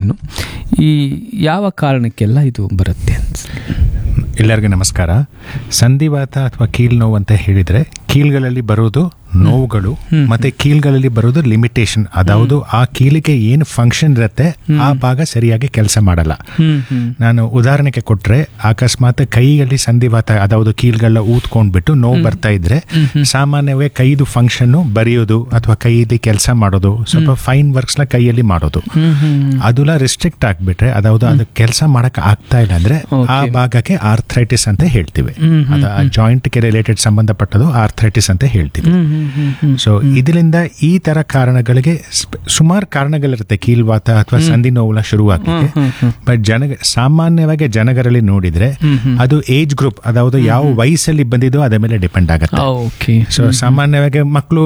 ನಾನು ಈ ಯಾವ ಕಾರಣಕ್ಕೆಲ್ಲ ಇದು ಬರುತ್ತೆ ಅಂತ ಎಲ್ಲರಿಗೂ ನಮಸ್ಕಾರ ಸಂಧಿವಾತ ಅಥವಾ ಕೀಲ್ ನೋವು ಅಂತ ಹೇಳಿದ್ರೆ ಕೀಲ್ಗಳಲ್ಲಿ ಬರೋದು ನೋವುಗಳು ಮತ್ತೆ ಕೀಲ್ಗಳಲ್ಲಿ ಬರೋದು ಲಿಮಿಟೇಷನ್ ಅದಾವುದು ಆ ಕೀಲಿಗೆ ಏನು ಫಂಕ್ಷನ್ ಇರುತ್ತೆ ಆ ಭಾಗ ಸರಿಯಾಗಿ ಕೆಲಸ ಮಾಡಲ್ಲ ಹ್ಮ್ ಹ್ಮ್ ನಾನು ಉದಾಹರಣೆಗೆ ಕೊಟ್ರೆ ಅಕಸ್ಮಾತ್ ಕೈಯಲ್ಲಿ ಸಂಧಿವಾತ ಅದಾವುದು ಕೀಲ್ಗಳ ಊದ್ಕೊಂಡ್ಬಿಟ್ಟು ನೋವು ಬರ್ತಾ ಇದ್ರೆ ಸಾಮಾನ್ಯವಾಗಿ ಕೈದು ಫಂಕ್ಷನ್ ಬರೆಯೋದು ಅಥವಾ ಕೈಯಲ್ಲಿ ಕೆಲಸ ಮಾಡೋದು ಸ್ವಲ್ಪ ಫೈನ್ ವರ್ಕ್ಸ್ ನ ಕೈಯಲ್ಲಿ ಮಾಡೋದು ಹ್ಮ್ ಹ್ಮ್ ಅದೆಲ್ಲ ರಿಸ್ಟ್ರಿಕ್ಟ್ ಆಗ್ಬಿಟ್ರೆ ಅದಾವುದು ಅದು ಕೆಲಸ ಮಾಡಕ್ ಆಗ್ತಾ ಇಲ್ಲ ಅಂದ್ರೆ ಆ ಭಾಗಕ್ಕೆ ಆರ್ಥ್ರೈಟಿಸ್ ಅಂತ ಹೇಳ್ತೀವಿ ಅದ ಜಾಯಿಂಟ್ಗೆ ರಿಲೇಟೆಡ್ ಸಂಬಂಧಪಟ್ಟದು ಆರ್ಥ್ರೈಟಿಸ್ ಅಂತ ಹೇಳ್ತೀವಿ ಹ್ಮ್ ಹ್ಮ್ ಹ್ಮ್ ಹ್ಮ್ ಸೊ ಇದರಿಂದ ಈ ತರ ಕಾರಣಗಳಿಗೆ ಸುಮಾರು ಕಾರಣಗಳಿರುತ್ತೆ ಕೀಲ್ವಾತ ಅಥವಾ ಸಂಧಿ ನೋವುಲ ಶುರುವಾಗಲಿಕ್ಕೆ ಬಟ್ ಜನ ಸಾಮಾನ್ಯವಾಗಿ ಜನಗರಲ್ಲಿ ನೋಡಿದ್ರೆ ಅದು ಏಜ್ ಗ್ರೂಪ್ ಅದಾವುದು ಯಾವ ವಯಸ್ಸಲ್ಲಿ ಬಂದಿದೋ ಅದ್ರ ಮೇಲೆ ಡಿಪೆಂಡ್ ಆಗುತ್ತೆ ಓಕೆ ಸೊ ಸಾಮಾನ್ಯವಾಗಿ ಮಕ್ಕಳು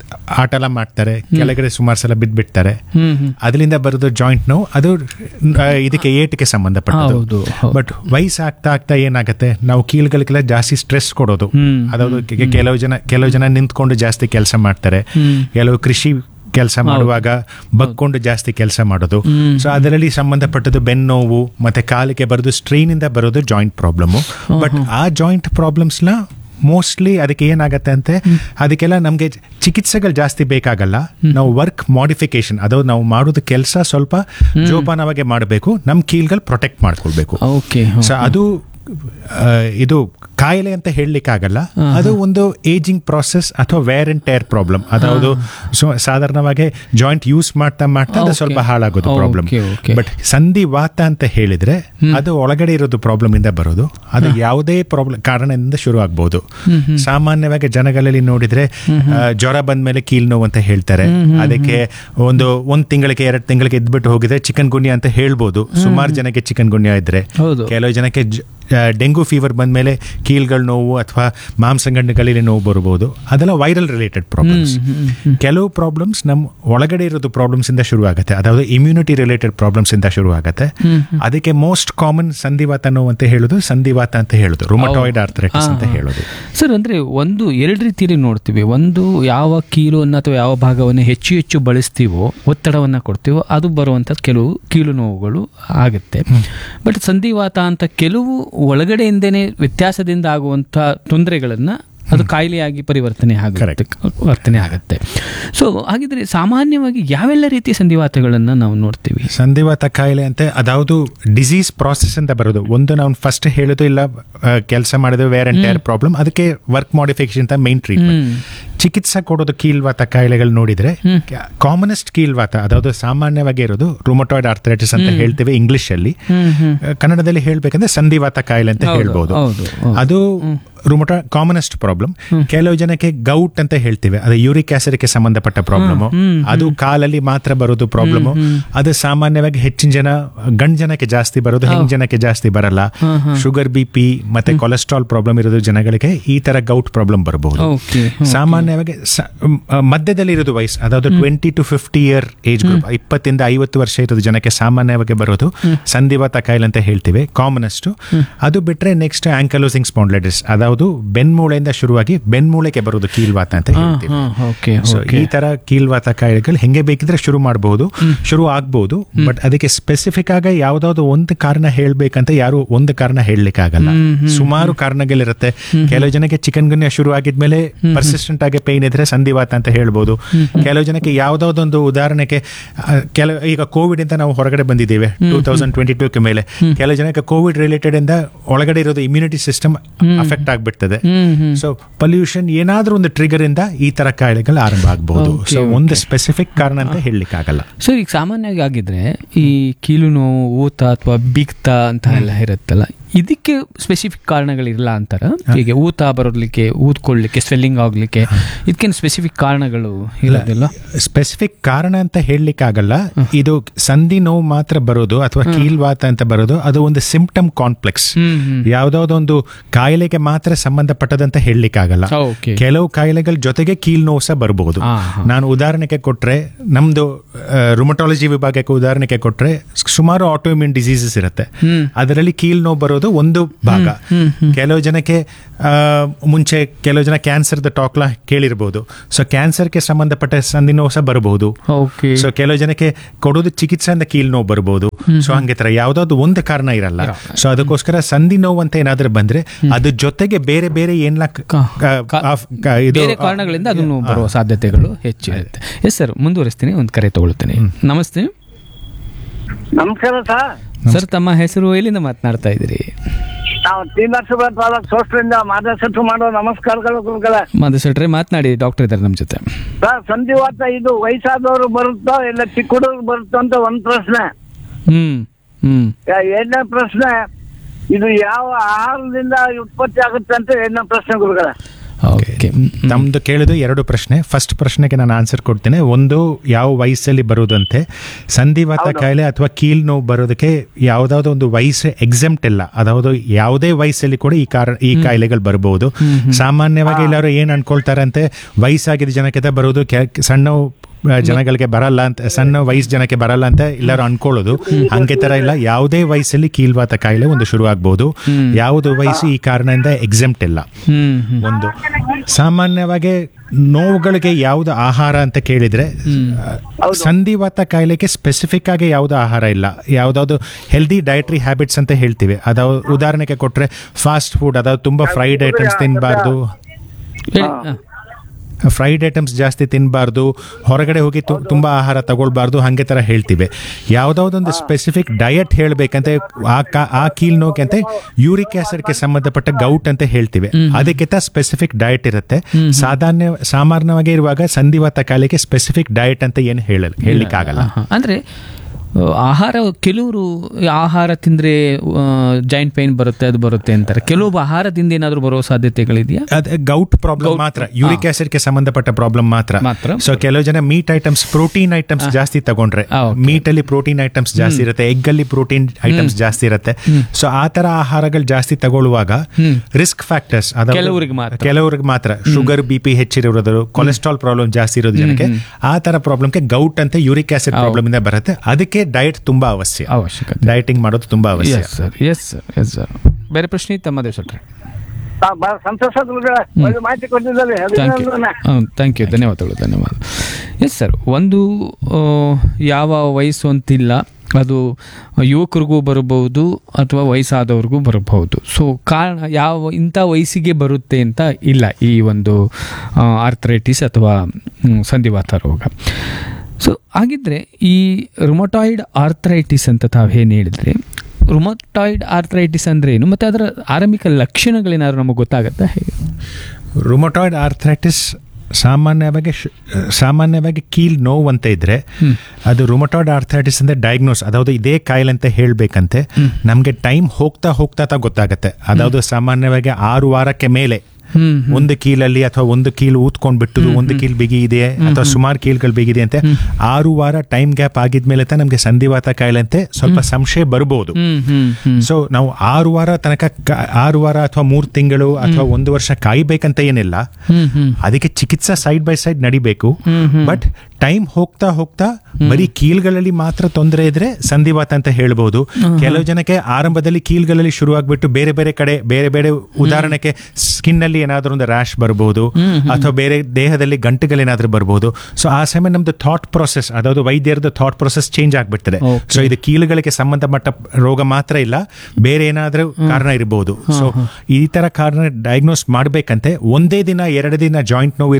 ಆಟ ಎಲ್ಲ ಮಾಡ್ತಾರೆ ಕೆಳಗಡೆ ಸುಮಾರು ಸಲ ಬಿದ್ದ್ಬಿಡ್ತಾರೆ ಹ್ಮ್ ಹ್ಮ್ ಅದರಿಂದ ಬರೋದು ಜಾಯಿಂಟ್ ನೋವು ಅದು ಆ, ಇದಕ್ಕೆ ಏಟಿಗೆ ಸಂಬಂಧಪಟ್ಟದ್ದು ಹೌದು ಹೌದು. ಬಟ್ ವಯಸ್ಸು ಆಗ್ತಾ ಆಗ್ತಾ ಏನಾಗುತ್ತೆ ನಾವು ಕೀಲ್ಗಳಿಗೆಲ್ಲ ಜಾಸ್ತಿ ಸ್ಟ್ರೆಸ್ ಕೊಡೋದು ಹ್ಮ್. ಅದಾವುದು ಕೆ- ಕೆಲವು ಜನ ಕೆಲವು ಜನ ನಿಂತ್ಕೊಂಡು ಜಾಸ್ತಿ ಕೆಲಸ ಮಾಡ್ತಾರೆ ಕೆಲವು ಕೃಷಿ ಕೆಲಸ ಮಾಡುವಾಗ ಬಗ್ಕೊಂಡು ಜಾಸ್ತಿ ಕೆಲಸ ಮಾಡೋದು ಸೊ ಅದರಲ್ಲಿ ಸಂಬಂಧಪಟ್ಟದ್ದು ಬೆನ್ನೋವು ಮತ್ತೆ ಕಾಲಿಗೆ ಬರೋದು ಸ್ಟ್ರೈನ್ ಇಂದ ಬರೋದು ಜಾಯಿಂಟ್ ಪ್ರಾಬ್ಲಮ್ ಬಟ್ ಆ ಜಾಯಿಂಟ್ ಪ್ರಾಬ್ಲಮ್ಸ್ನ ಮೋಸ್ಟ್ಲಿ ಅದಕ್ಕೆ ಏನಾಗತ್ತೆ ಅಂತೆ ಅದಕ್ಕೆಲ್ಲ ನಮಗೆ ಚಿಕಿತ್ಸೆಗಳು ಜಾಸ್ತಿ ಬೇಕಾಗಲ್ಲ ನಾವು ವರ್ಕ್ ಮಾಡಿಫಿಕೇಶನ್ ಅದು ನಾವು ಮಾಡೋದು ಕೆಲಸ ಸ್ವಲ್ಪ ಜೋಪಾನವಾಗಿ ಮಾಡಬೇಕು ನಮ್ಮ ಕೀಲ್ಗಳು ಪ್ರೊಟೆಕ್ಟ್ ಮಾಡ್ಕೊಳ್ಬೇಕು ಓಕೆ ಸೊ ಅದು ಆ, ಇದು ಕಾಯಿಲೆ ಅಂತ ಹೇಳಲಿಕ್ಕಾಗಲ್ಲ ಅದು ಒಂದು ಏಜಿಂಗ್ ಪ್ರಾಸೆಸ್ ಅಥವಾ ವೇರ್ ಅಂಡ್ ಟೇರ್ ಪ್ರಾಬ್ಲಮ್ ಅದಾವುದು ಸೊ ಸಾಧಾರಣವಾಗಿ ಜಾಯಿಂಟ್ ಯೂಸ್ ಮಾಡ್ತಾ ಮಾಡ್ತಾ ಅದು ಸ್ವಲ್ಪ ಹಾಳಾಗೋದು ಪ್ರಾಬ್ಲಮ್ Okay, okay. ಬಟ್ ಸಂಧಿ ವಾತ ಅಂತ ಹೇಳಿದ್ರೆ ಅದು ಒಳಗಡೆ ಇರೋದು ಪ್ರಾಬ್ಲಮ್ ಇಂದ ಬರೋದು ಅದು ಯಾವುದೇ ಪ್ರಾಬ್ಲಮ್ ಕಾರಣದಿಂದ ಶುರು ಆಗ್ಬಹುದು ಸಾಮಾನ್ಯವಾಗಿ ಜನಗಳಲ್ಲಿ ನೋಡಿದ್ರೆ ಆ, ಜ್ವರ ಬಂದ್ಮೇಲೆ ಕೀಲ್ ನೋವು ಅಂತ ಹೇಳ್ತಾರೆ ಅದಕ್ಕೆ ಒಂದು ಒಂದ್ ತಿಂಗಳಿಗೆ ಎರಡು ತಿಂಗಳಿಗೆ ಇದ್ಬಿಟ್ಟು ಹೋಗಿದ್ರೆ ಚಿಕನ್ ಗುನ್ಯಾ ಅಂತ ಹೇಳ್ಬೋದು ಸುಮಾರು ಜನಕ್ಕೆ ಚಿಕನ್ ಗುನ್ಯಾ ಇದ್ರೆ ಹೌದು. ಕೆಲವು ಜನಕ್ಕೆ ಜ- ಆ, ಡೆಂಗು ಫೀವರ್ ಬಂದ್ಮೇಲೆ ಕೀಲ್ಗಳ ನೋವು ಅಥವಾ ಮಾಂಸಗಂಡುಗಳಲ್ಲಿ ನೋವು ಬರ್ಬೋದು ಅದೆಲ್ಲ ವೈರಲ್ ರಿಲೇಟೆಡ್ ಪ್ರಾಬ್ಲಮ್ಸ್ ಕೆಲವು ಪ್ರಾಬ್ಲಮ್ಸ್ ನಮ್ಮ ಒಳಗಡೆ ಇರೋದು ಪ್ರಾಬ್ಲಮ್ಸ್ ಇಂದ ಶುರು ಆಗುತ್ತೆ ಅದಾவது ಇಮ್ಯುನಿಟಿ ರಿಲೇಟೆಡ್ ಪ್ರಾಬ್ಲಮ್ಸ್ ಇಂದ ಶುರು ಆಗುತ್ತೆ ಅದಕ್ಕೆ ಮೋಸ್ಟ್ ಕಾಮನ್ ಸಂಧಿವಾತ ನೋವು ಅಂತ ಹೇಳೋದು ಸಂಧಿವಾತ ಅಂತ ಹೇಳೋದು ರುಮಟಾಯ್ಡ್ ಆರ್ಥರೈಟಿಸ್ ಅಂತ ಹೇಳೋದು ಸರ್ ಅಂದ್ರೆ ಒಂದು ಎರಡು ರೀತಿಯಲ್ಲಿ ನೋಡ್ತೀವಿ ಒಂದು ಯಾವ ಕೀಲುವನ್ನು ಅಥವಾ ಯಾವ ಭಾಗವನ್ನು ಹೆಚ್ಚು ಹೆಚ್ಚು ಬಳಸ್ತೀವೋ ಒತ್ತಡವನ್ನು ಕೊಡ್ತೀವೋ ಅದು ಬರುವಂಥದ್ದು ಕೆಲವು ಕೀಲು ನೋವುಗಳು ಆಗುತ್ತೆ ಬಟ್ ಸಂಧಿವಾತ ಅಂತ ಕೆಲವು ಒಳಗಡೆಯಿಂದನೇ ವ್ಯತ್ಯಾಸದಿಂದ ಆಗುವಂಥ ತೊಂದರೆಗಳನ್ನು ಅದು ಕಾಯಿಲೆಯಾಗಿ ಪರಿವರ್ತನೆ ಆಗುತ್ತೆ ವರ್ತನೆ ಆಗುತ್ತೆ ಸೊ ಹಾಗಿದ್ರೆ ಸಾಮಾನ್ಯವಾಗಿ ಯಾವೆಲ್ಲ ರೀತಿಯ ಸಂಧಿವಾತಗಳನ್ನು ನಾವು ನೋಡ್ತೀವಿ ಸಂಧಿವಾತ ಕಾಯಿಲೆ ಅಂತ ಅದಾವುದು ಡಿಸೀಸ್ ಪ್ರಾಸೆಸ್ ಅಂತ ಬರೋದು ಒಂದು ನಾವು ಫಸ್ಟ್ ಹೇಳೋದು ಇಲ್ಲ ಕೆಲಸ ಮಾಡಿದ್ರೆ ವೇರ್ ಅಂಡ್ ಟೇರ್ ಪ್ರಾಬ್ಲಮ್ ಅದಕ್ಕೆ ವರ್ಕ್ ಮಾಡಿಫಿಕೇಶನ್ ಅಂತ ಮೇನ್ ಟ್ರೀಟ್ಮೆಂಟ್ ಚಿಕಿತ್ಸೆ ಕೊಡೋದು ಕೀಲ್ವಾತ ಕಾಯಿಲೆಗಳು ನೋಡಿದ್ರೆ ಕಾಮನೆಸ್ಟ್ ಕೀಲ್ವಾತ ಅದಾವುದು ಸಾಮಾನ್ಯವಾಗಿ ಇರೋದು ರುಮಟಾಯ್ಡ್ ಆರ್ಥರೈಟಿಸ್ ಅಂತ ಹೇಳ್ತೇವೆ ಇಂಗ್ಲಿಷ್ ಅಲ್ಲಿ ಆ, ಕನ್ನಡದಲ್ಲಿ ಹೇಳ್ಬೇಕಂದ್ರೆ ಸಂಧಿವಾತ ಕಾಯಿಲೆ ಅಂತ ಹೇಳ್ಬೋದು ಹೌದು, ಹೌದು. ಅದು ರುಮಟ ಕಾಮನೆಸ್ಟ್ ಪ್ರಾಬ್ಲಮ್ ಕೆಲವು ಜನಕ್ಕೆ ಗೌಟ್ ಅಂತ ಹೇಳ್ತೀವಿ ಅದು ಯೂರಿಕ್ ಆಸಿಡ್ಗೆ ಸಂಬಂಧಪಟ್ಟ ಪ್ರಾಬ್ಲಮ್ ಅದು ಕಾಲಲ್ಲಿ ಮಾತ್ರ ಬರೋದು ಪ್ರಾಬ್ಲಮ್ ಅದು ಸಾಮಾನ್ಯವಾಗಿ ಹೆಚ್ಚಿನ ಜನ ಗಂಡ್ ಜನಕ್ಕೆ ಜಾಸ್ತಿ ಬರೋದು ಹೆಣ್ ಜನಕ್ಕೆ ಜಾಸ್ತಿ ಬರಲ್ಲ ಶುಗರ್ ಬಿ ಪಿ ಮತ್ತೆ ಕೊಲೆಸ್ಟ್ರಾಲ್ ಪ್ರಾಬ್ಲಮ್ ಇರೋದು ಜನಗಳಿಗೆ ಈ ತರ ಗೌಟ್ ಪ್ರಾಬ್ಲಮ್ ಬರಬಹುದು ಓಕೆ ಸಾಮಾನ್ಯವಾಗಿ ಸ- ಮ್, ಆ, ಮಧ್ಯದಲ್ಲಿ ಇರೋದು ವಯಸ್ಸು ಅದಾவது twenty to fifty year age group ಇಪ್ಪತ್ತಿಂದ ಐವತ್ತು ವರ್ಷ ಇರೋದು ಜನಕ್ಕೆ ಸಾಮಾನ್ಯವಾಗಿ ಬರೋದು ಸಂಧಿವಾತ ಕಾಯಿಲೆ ಅಂತ ಹೇಳ್ತೀವಿ ಕಾಮನೆಸ್ಟ್ ಅದು ಬಿಟ್ರೆ ನೆಕ್ಸ್ಟ್ ಆಂಕಲೋಸಿಂಗ್ ಸ್ಪಾಂಡ್ಲೈಟಿಸ್ ಅದಾವುದು ಬೆನ್ಮೂಳೆಯಿಂದ ಶುರುವಾಗಿ ಬೆನ್ಮೂಳೆಗೆ ಬರೋದು ಕೀಲ್ವಾತ ಅಂತ ಹೇಳ್ತೀವಿ ಓಕೆ ಸೊ ಈ ತರ ಕೀಲ್ವಾತ ಕಾಯಿಲೆಗಳು ಹೆಂಗೆ ಬೇಕಿದ್ರೆ ಶುರು ಮಾಡಬಹುದು ಶುರು ಆಗ್ಬಹುದು ಬಟ್ ಅದಕ್ಕೆ ಸ್ಪೆಸಿಫಿಕ್ ಆಗಿ ಯಾವ್ದಾವ್ದು ಒಂದು ಕಾರಣ ಹೇಳ್ಬೇಕಂತ ಯಾರು ಒಂದು ಕಾರಣ ಹೇಳಲಿಕ್ಕಾಗಲ್ಲ ಸುಮಾರು ಕಾರಣಗಳಿರುತ್ತೆ ಕೆಲವು ಜನಕ್ಕೆ ಚಿಕನ್ ಗುನ್ಯ ಶುರು ಆಗಿದ್ಮೇಲೆ ಪರ್ಸಿಸ್ಟೆಂಟ್ ಆಗಿ ಪೇನ್ ಇದ್ರೆ ಸಂಧಿವಾತ ಅಂತ ಹೇಳ್ಬೋದು ಕೆಲವು ಜನಕ್ಕೆ ಯಾವ್ದಾವ್ದೊಂದು ಉದಾಹರಣೆಗೆ ಆ, ಕೆಲವು ಈಗ ಕೋವಿಡ್ ಇಂದ ನಾವು ಹೊರಗಡೆ ಬಂದಿದ್ದೇವೆ ಟೂ ತೌಸಂಡ್ ಟ್ವೆಂಟಿ ಟೂ ಮೇಲೆ ಕೆಲವು ಜನಕ್ಕೆ ಕೋವಿಡ್ ರಿಲೇಟೆಡ್ ಇಂದ ಒಳಗಡೆ ಇರೋದು ಇಮ್ಯುನಿಟಿ ಸಿಸ್ಟಮ್ ಅಫೆಕ್ಟ್ ಆಗ್ಬಿಡ್ತದೆ ಸೊ ಪೊಲ್ಯೂಷನ್ ಏನಾದ್ರೂ ಒಂದು ಟ್ರಿಗರ್ ಇಂದ ಈ ತರ ಕಾಯಿಲೆಗಳು ಆರಂಭ ಆಗಬಹುದು ಸೊ ಒಂದು ಸ್ಪೆಸಿಫಿಕ್ ಕಾರಣ ಅಂತ ಹೇಳಲಿಕ್ಕಾಗಲ್ಲ ಸೊ ಈಗ ಸಾಮಾನ್ಯವಾಗಿ ಆಗಿದ್ರೆ ಈ ಕೀಲು ನೋವು ಊತ ಅಥವಾ ಬಿಗ್ತ ಅಂತ ಎಲ್ಲ ಇರುತ್ತಲ್ಲ ಇದಕ್ಕೆ ಸ್ಪೆಸಿಫಿಕ್ ಕಾರಣಗಳಿರಲ್ಲ ಅಂತಾರ ಹೀಗೆ ಊತ ಬರೋದ್ಲಿಕ್ಕೆ ಊದ್ಕೊಳ್ಳಿಕ್ಕೆ ಸ್ವೆಲ್ಲಿಂಗ್ ಆಗ್ಲಿಕ್ಕೆ ಇದಕ್ಕೇನು ಸ್ಪೆಸಿಫಿಕ್ ಕಾರಣಗಳು ಇರೋದಿಲ್ಲ ಸ್ಪೆಸಿಫಿಕ್ ಕಾರಣ ಅಂತ ಹೇಳಲಿಕ್ಕಾಗಲ್ಲ ಇದು ಸಂಧಿ ನೋವು ಮಾತ್ರ ಬರೋದು ಅಥವಾ ಕೀಲ್ವಾತ ಅಂತ ಬರೋದು ಅದು ಒಂದು ಸಿಂಪ್ಟಮ್ ಕಾಂಪ್ಲೆಕ್ಸ್ ಯಾವ್ದಾವ್ದೋ ಒಂದು ಕಾಯಿಲೆಗೆ ಮಾತ್ರ ಸಂಬಂಧಪಟ್ಟದಂತ ಹೇಳಲಿಕ್ಕಾಗಲ್ಲ ಓಕೆ ಕೆಲವು ಕಾಯಿಲೆಗಳ ಜೊತೆಗೆ ಕೀಲ್ ನೋವು ಸಹ ಬರಬಹುದು ಹಾ, ಹಾ. ನಾನು ಉದಾಹರಣೆಗೆ ಕೊಟ್ರೆ ನಮ್ದು ರುಮಟಾಲಜಿ ವಿಭಾಗಕ್ಕೆ ಉದಾಹರಣೆಗೆ ಕೊಟ್ರೆ ಸುಮಾರು ಆಟೋಮ್ಯೂನ್ ಡಿಸೀಸಸ್ ಇರುತ್ತೆ ಅದರಲ್ಲಿ ಕೀಲ್ ನೋವು ಬರೋದು ಬರೋದು ಒಂದು ಭಾಗ ಕೆಲವು ಜನಕ್ಕೆ ಆ, ಮುಂಚೆ ಕೆಲವು ಜನ ಕ್ಯಾನ್ಸರ್ದ ಟಾಕ್ಲ ಕೇಳಿರ್ಬೋದು ಸೊ ಕ್ಯಾನ್ಸರ್ಗೆ ಸಂಬಂಧಪಟ್ಟ ಸಂಧಿ ನೋವು ಸಹ ಬರಬಹುದು ಓಕೆ ಸೊ ಕೆಲವು ಜನಕ್ಕೆ ಕೊಡೋದು ಚಿಕಿತ್ಸೆಯಿಂದ ಕೀಲ್ ನೋವು ಬರ್ಬೋದು ಸೊ ಹಂಗೆ ತರ ಯಾವ್ದಾದ್ರು ಒಂದು ಕಾರಣ ಇರಲ್ಲ ಸೊ ಅದಕ್ಕೋಸ್ಕರ ಸಂಧಿ ನೋವು ಅಂತ ಏನಾದ್ರೂ ಬಂದ್ರೆ ಅದ್ರ ಜೊತೆಗೆ ಬೇರೆ ಬೇರೆ ಏನ್ಲ ಕ- ಕ- ಕ- ಆಫ್- ಕ- ಇದು ಬೇರೆ ಕಾರಣಗಳಿಂದ ಅದನ್ನು ಬರುವ ಸಾಧ್ಯತೆಗಳು ಹೆಚ್ಚಿರುತ್ತೆ ಎಸ್ ಸರ್ ಮುಂದುವರಿಸ್ತೀನಿ ಒಂದು ಕರೆ ತಗೊಳ್ತೀನಿ ನಮಸ್ತೆ ನಮಸ್ಕಾರ ಸರ್ ಸರ್ ತಮ್ಮ ಹೆಸರು ಎಲ್ಲಿಂದ ಮಾತನಾಡ್ತಾ ಇದ್ದೀರಿ ನಾವು ತೀನರ್ಸುಗಳ ತಾಲೂಕ್ ಸೋಸ್ಟ್ರಿಂದ ಮಾರ್ಗದರ್ಶನ ಮಾಡೋ ನಮಸ್ಕಾರಗಳು ಗುರುಗಳ ಮಾದೇಶ್ ಮಾತನಾಡಿ ಡಾಕ್ಟರ್ ಇದ್ದಾರೆ ನಮ್ಮ ಜೊತೆ ಸರ್ ಸಂಧಿವಾತ ಇದು ವಯಸ್ಸಾದವರು ಬರುತ್ತೋ ಇಲ್ಲ ಚಿಕ್ಕ ಹುಡುಗರು ಬರುತ್ತೋ ಅಂತ ಒಂದ್ ಪ್ರಶ್ನೆ ಹ್ಮ್ ಹ್ಮ್ ಯಾ- ಎರಡನೇ ಪ್ರಶ್ನೆ ಇದು ಯಾವ ಆಹಾರದಿಂದ ಉತ್ಪತ್ತಿ ಆಗುತ್ತೆ ಅಂತ ಎರಡನೇ ಪ್ರಶ್ನೆ ಗುರುಗಳ ಓಕೆ ತಮ್ದು ಕೇಳಿದ್ದು ಎರಡು ಪ್ರಶ್ನೆ ಫಸ್ಟ್ ಪ್ರಶ್ನೆಗೆ ನಾನು ಆನ್ಸರ್ ಕೊಡ್ತೇನೆ ಒಂದು ಯಾವ ವಯಸ್ಸಲ್ಲಿ ಬರುವುದಂತೆ ಸಂಧಿವಾತ ಕಾಯಿಲೆ ಅಥವಾ ಕೀಲ್ ನೋವು ಬರೋದಕ್ಕೆ ಯಾವ್ದಾವ್ದೋ ಒಂದು ವಯಸ್ಸು ಎಕ್ಸೆಂಪ್ಟ್ ಇಲ್ಲ ಅದಾವುದು ಯಾವುದೇ ವಯಸ್ಸಲ್ಲಿ ಕೂಡ ಈ ಕಾರಣ ಈ ಕಾಯಿಲೆಗಳು ಬರಬಹುದು ಸಾಮಾನ್ಯವಾಗಿ ಎಲ್ಲರೂ ಏನ್ ಅನ್ಕೊಳ್ತಾರಂತೆ ವಯಸ್ಸಾಗಿದ್ದ ಜನಕ್ಕೆ ಬರೋದು ಕೆ- ಸಣ್ಣ ಆ, ಜನಗಳಿಗೆ ಬರಲ್ಲ ಅಂತ ಸಣ್ಣ ವಯಸ್ಸು ಜನಕ್ಕೆ ಬರಲ್ಲ ಅಂತ ಎಲ್ಲರೂ ಅನ್ಕೊಳ್ಳೋದು ಹಂಗೆ ತರ ಇಲ್ಲ ಯಾವುದೇ ವಯಸ್ಸಲ್ಲಿ ಕೀಲ್ವಾತ ಕಾಯಿಲೆ ಒಂದು ಶುರು ಆಗ್ಬೋದು ಯಾವುದು ವಯಸ್ಸು ಈ ಕಾರಣದಿಂದ ಎಕ್ಸೆಂಪ್ಟ್ ಇಲ್ಲ ಹ್ಮ್ ಹ್ಮ್ ಒಂದು ಸಾಮಾನ್ಯವಾಗಿ ನೋವುಗಳಿಗೆ ಯಾವ್ದು ಆಹಾರ ಅಂತ ಕೇಳಿದ್ರೆ ಆ, ಸಂಧಿವಾತ ಕಾಯಿಲೆಗೆ ಸ್ಪೆಸಿಫಿಕ್ ಆಗಿ ಯಾವ್ದು ಆಹಾರ ಇಲ್ಲ ಯಾವ್ದಾವ್ದು ಹೆಲ್ದಿ ಡಯಟ್ರಿ ಹ್ಯಾಬಿಟ್ಸ್ ಅಂತ ಹೇಳ್ತೀವಿ ಅದಾವ ಉದಾಹರಣೆಗೆ ಕೊಟ್ರೆ ಫಾಸ್ಟ್ ಫುಡ್ ಅದಾವ ತುಂಬಾ ಫ್ರೈಡ್ ಐಟಮ್ಸ್ ತಿನ್ನಬಾರ್ದು ಹೇಳಿ ಹ. ಫ್ರೈಡ್ ಐಟಮ್ಸ್ ಜಾಸ್ತಿ ತಿನ್ನಬಾರ್ದು ಹೊರಗಡೆ ಹೋಗಿ ತು- ತುಂಬಾ ಆಹಾರ ತಗೊಳ್ಬಾರ್ದು ಹಂಗೆ ತರ ಹೇಳ್ತೀವಿ ಯಾವ್ದಾವ್ದೊಂದು ಸ್ಪೆಸಿಫಿಕ್ ಡಯಟ್ ಹೇಳ್ಬೇಕಂತ ಆ ಕಾ ಆ ಕೀಲ್ ನೋವ್ಗೆ ಯೂರಿಕ್ ಆಸಿಡ್ಗೆ ಸಂಬಂಧಪಟ್ಟ ಗೌಟ್ ಅಂತ ಹೇಳ್ತೀವಿ ಅದಕ್ಕಿಂತ ಸ್ಪೆಸಿಫಿಕ್ ಡಯಟ್ ಇರುತ್ತೆ ಸಾಧಾರಣ ಸಾಮಾನ್ಯವಾಗಿ ಇರುವಾಗ ಸಂಧಿವಾತ ಕಾಯಿಲೆಗೆ ಸ್ಪೆಸಿಫಿಕ್ ಡಯಟ್ ಅಂತ ಏನು ಹೇಳಲ್ಲ ಹೇಳಲಿಕ್ಕಾಗಲ್ಲ ಆಹಾ. ಅಂದ್ರೆ ಆ, ಆಹಾರ ಕೆಲವರು ಆಹಾರ ತಿಂದ್ರೆ ಜಾಯಿಂಟ್ ಪೈನ್ ಬರುತ್ತೆ ಅದು ಬರುತ್ತೆ ಅಂತಾರೆ ಕೆಲವೊಬ್ಬ ಆಹಾರದಿಂದ ಏನಾದರೂ ಬರೋ ಸಾಧ್ಯತೆಗಳಿದೆಯಾ ಅದೇ ಗೌಟ್ ಪ್ರಾಬ್ಲಮ್ ಮಾತ್ರ ಯೂರಿಕ್ ಆಸಿಡ್ಗೆ ಸಂಬಂಧಪಟ್ಟ ಪ್ರಾಬ್ಲಮ್ ಮಾತ್ರ ಮಾತ್ರ. ಸೊ ಕೆಲವು ಜನ ಮೀಟ್ ಐಟಮ್ಸ್ ಪ್ರೋಟೀನ್ ಐಟಮ್ಸ್ ಜಾಸ್ತಿ ತಗೊಂಡ್ರೆ ಆ, okay. ಮೀಟ್ ಅಲ್ಲಿ ಪ್ರೋಟೀನ್ ಐಟಮ್ಸ್ ಜಾಸ್ತಿ ಇರುತ್ತೆ ಎಗ್ ಅಲ್ಲಿ ಪ್ರೋಟೀನ್ ಐಟಮ್ಸ್ ಜಾಸ್ತಿ ಇರುತ್ತೆ ಸೊ ಆ ತರ ಆಹಾರಗಳು ಜಾಸ್ತಿ ತಗೊಳ್ಳುವಾಗ ರಿಸ್ಕ್ ಫ್ಯಾಕ್ಟರ್ಸ್ ಕೆಲವ್ರಿಗೆ ಮಾತ್ರ. ಕೆಲವ್ರಿಗೆ ಮಾತ್ರ ಶುಗರ್ ಬಿ ಪಿ ಹೆಚ್ಚಿರೋದು ಕೊಲೆಸ್ಟ್ರಾಲ್ ಪ್ರಾಬ್ಲಮ್ ಜಾಸ್ತಿ ಇರೋದು ಜನಕ್ಕೆ ಆ ತರ ಪ್ರಾಬ್ಲಮ್ಗೆ ಗೌಟ್ ಅಂತ ಯೂರಿಕ್ ಆಸಿಡ್ ಪ್ರಾಬ್ಲಮ್ ಇಂದ ಬರುತ್ತೆ ಅದಕ್ಕೆ ಡಯಟ್ ತುಂಬಾ ಅವಶ್ಯ ಅವಶ್ಯಕತೆ ಡಯಟಿಂಗ್ ಮಾಡೋದು ತುಂಬಾ ಅವಶ್ಯ yes sir yes sir yes sir ಬೇರೆ ಪ್ರಶ್ನೆ ಇತ್ತು ತಮ್ಮ ದೇವಸಟ್ರೆ ಆ, ಬಹಳ ಸಂತೋಷ ಗುರುಗಳ ಒಳ್ಳೆ ಮಾಹಿತಿ ಕೊಟ್ಟಿದ್ದಾರೆ ಥ್ಯಾಂಕ್ ಯು ಅಭಿನಂದನೆ ಥ್ಯಾಂಕ್ ಯು ಧನ್ಯವಾದಗಳು ಧನ್ಯವಾದ ಎಸ್ ಸರ್ ಒಂದು ಆ, ಯಾವ ವಯಸ್ಸು ಅಂತಿಲ್ಲ ಅದು ಯುವಕರಿಗೂ ಬರಬಹುದು ಅಥವಾ ವಯಸ್ಸಾದವ್ರಿಗೂ ಬರಬಹುದು ಸೊ ಕಾರಣ ಯಾವ ಇಂಥ ವಯಸ್ಸಿಗೆ ಬರುತ್ತೆ ಅಂತ ಇಲ್ಲ ಈ ಒಂದು ಆರ್ಥರೈಟಿಸ್ ಅಥವಾ ಹ್ಮ್, ಸಂಧಿವಾತ ರೋಗ ಸೊ ಹಾಗಿದ್ರೆ ಈ ರುಮಟಾಯ್ಡ್ ಆರ್ಥರೈಟಿಸ್ ಅಂತ ತಾವು ಏನು ಹೇಳಿದ್ರಿ ರುಮಟಾಯ್ಡ್ ಆರ್ಥರೈಟಿಸ್ ಅಂದ್ರೆ ಏನು ಮತ್ತು ಅದರ ಆರಂಭಿಕ ಲಕ್ಷಣಗಳೇನಾದ್ರು ನಮಗೆ ಗೊತ್ತಾಗತ್ತಾ ಹೇಗೆ ರುಮಟಾಯ್ಡ್ ಆರ್ಥರೈಟಿಸ್ ಸಾಮಾನ್ಯವಾಗಿ ಶ್- ಸಾಮಾನ್ಯವಾಗಿ ಕೀಲ್ ನೋವು ಅಂತ ಇದ್ರೆ ಅದು ರುಮಟಾಯ್ಡ್ ಆರ್ಥರೈಟಿಸ್ ಅಂದ್ರೆ ಡಯಾಗ್ನೋಸ್ ಅದಾವುದು ಇದೇ ಕಾಯಿಲೆ ಅಂತ ಹೇಳ್ಬೇಕಂತೆ ನಮಗೆ ಟೈಮ್ ಹೋಗ್ತಾ ಹೋಗ್ತಾ ತಾ ಗೊತ್ತಾಗತ್ತೆ ಅದಾವುದು ಸಾಮಾನ್ಯವಾಗಿ ಆರು ವಾರಕ್ಕೆ ಮೇಲೆ ಹ್ಮ್ ಒಂದು ಕೀಲಲ್ಲಿ ಅಥವಾ ಒಂದು ಕೀಲು ಊದ್ಕೊಂಡ್ ಬಿಟ್ಟು ಒಂದು ಕೀಲ್ ಬಿಗಿ ಇದೆ ಅಥವಾ ಸುಮಾರು ಕೀಲ್ಗಳು ಬಿಗಿದೆ ಅಂತೆ ಆರು ವಾರ ಟೈಮ್ ಗ್ಯಾಪ್ ಆಗಿದ್ಮೇಲೆ ತ ನಮಗೆ ಸಂಧಿವಾತ ಕಾಯಿಲೆ ಅಂತೆ ಸ್ವಲ್ಪ ಸಂಶಯ ಬರ್ಬೋದು ಹ್ಮ್ ಹ್ಮ್ ಹ್ಮ್ ಸೊ ನಾವು ಆರು ವಾರ ತನಕ ಕ- ಆರು ವಾರ ಅಥವಾ ಮೂರು ತಿಂಗಳು ಅಥವಾ ಒಂದು ವರ್ಷ ಕಾಯ್ಬೇಕಂತ ಏನಿಲ್ಲ ಹ್ಮ್ ಹ್ಮ್ ಅದಕ್ಕೆ ಚಿಕಿತ್ಸಾ ಸೈಡ್ ಬೈ ಸೈಡ್ ನಡಿಬೇಕು ಬಟ್ ಟೈಮ್ ಹೋಗ್ತಾ ಹೋಗ್ತಾ ಬರೀ ಕೀಲ್ಗಳಲ್ಲಿ ಮಾತ್ರ ತೊಂದರೆ ಇದ್ರೆ ಸಂಧಿವಾತ ಅಂತ ಹೇಳ್ಬಹುದು ಕೆಲವು ಜನಕ್ಕೆ ಆರಂಭದಲ್ಲಿ ಕೀಲ್ಗಳಲ್ಲಿ ಶುರು ಆಗ್ಬಿಟ್ಟು ಬೇರೆ ಬೇರೆ ಕಡೆ ಬೇರೆ ಬೇರೆ ಉದಾಹರಣೆಗೆ ಸ್ಕಿನ್ ಅಲ್ಲಿ ಏನಾದ್ರೂ ಒಂದು ರ್ಯಾಶ್ ಬರಬಹುದು ಅಥವಾ ಬೇರೆ ದೇಹದಲ್ಲಿ ಗಂಟುಗಳೇನಾದ್ರೂ ಬರಬಹುದು ಸೊ ಆ ಸಮಯ ನಮ್ದು ಥಾಟ್ ಪ್ರೊಸೆಸ್ ಅದಾವುದು ವೈದ್ಯರದ್ದು ಥಾಟ್ ಪ್ರೊಸೆಸ್ ಚೇಂಜ್ ಆಗ್ಬಿಡ್ತದೆ Okay. ಸೊ ಇದು ಕೀಲುಗಳಿಗೆ ಸಂಬಂಧಪಟ್ಟ ರೋಗ ಮಾತ್ರ ಇಲ್ಲ ಬೇರೆ ಏನಾದ್ರೂ ಕಾರಣ ಇರಬಹುದು ಸೊ ಈ ತರ ಕಾರಣ ಡಯಾಗ್ನೋಸ್ ಮಾಡ್ಬೇಕಂತೆ ಒಂದೇ ದಿನ ಎರಡು ದಿನ ಜಾಯಿಂಟ್ ನೋವು